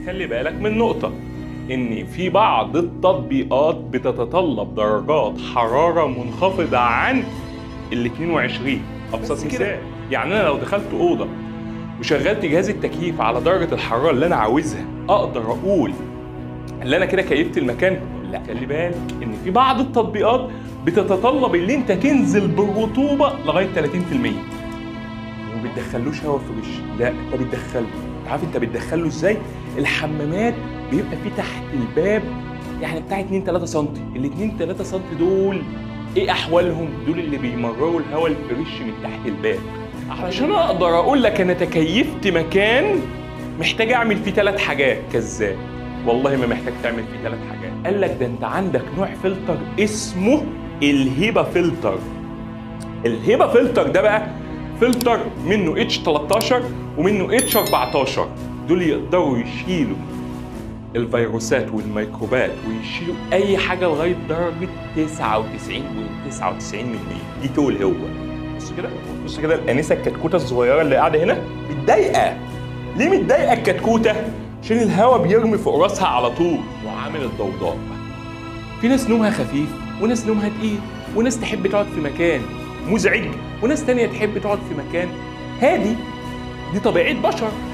خلي بالك من نقطه ان في بعض التطبيقات بتتطلب درجات حراره منخفضه عن ال 22 ابسط بس كده. مثال يعني انا لو دخلت اوضه وشغلت جهاز التكييف على درجه الحراره اللي انا عاوزها اقدر اقول اللي انا كده كيفت المكان لا خلي بالك ان في بعض التطبيقات بتتطلب ان انت تنزل بالرطوبه لغايه 30% وما بتدخلوش هواء فريش لا انت بتدخله انت عارف انت بتدخله ازاي الحمامات بيبقى في تحت الباب يعني بتاع 2 3 سم ال 2 3 سم دول ايه احوالهم دول اللي بيمرروا الهواء الفريش من تحت الباب علشان اقدر اقول لك انا تكيفت مكان محتاج اعمل فيه ثلاث حاجات كذاب والله ما محتاج تعمل فيه ثلاث حاجات قال لك ده انت عندك نوع فلتر اسمه الهيبا فلتر الهيبا فلتر ده بقى فلتر منه اتش 13 ومنه اتش 14 دول يقدروا يشيلوا الفيروسات والميكروبات ويشيلوا اي حاجه لغايه درجه 99.99 دي تول هو بص كده بص كده الانسه الكتكوته الصغيره اللي قاعده هنا متضايقه ليه متضايقه الكتكوته عشان الهواء بيرمي فوق راسها على طول وعامل الضوضاء في ناس نومها خفيف وناس نومها تقيل وناس تحب تقعد في مكان مزعج وناس تانية تحب تقعد في مكان هادي دي طبيعة بشر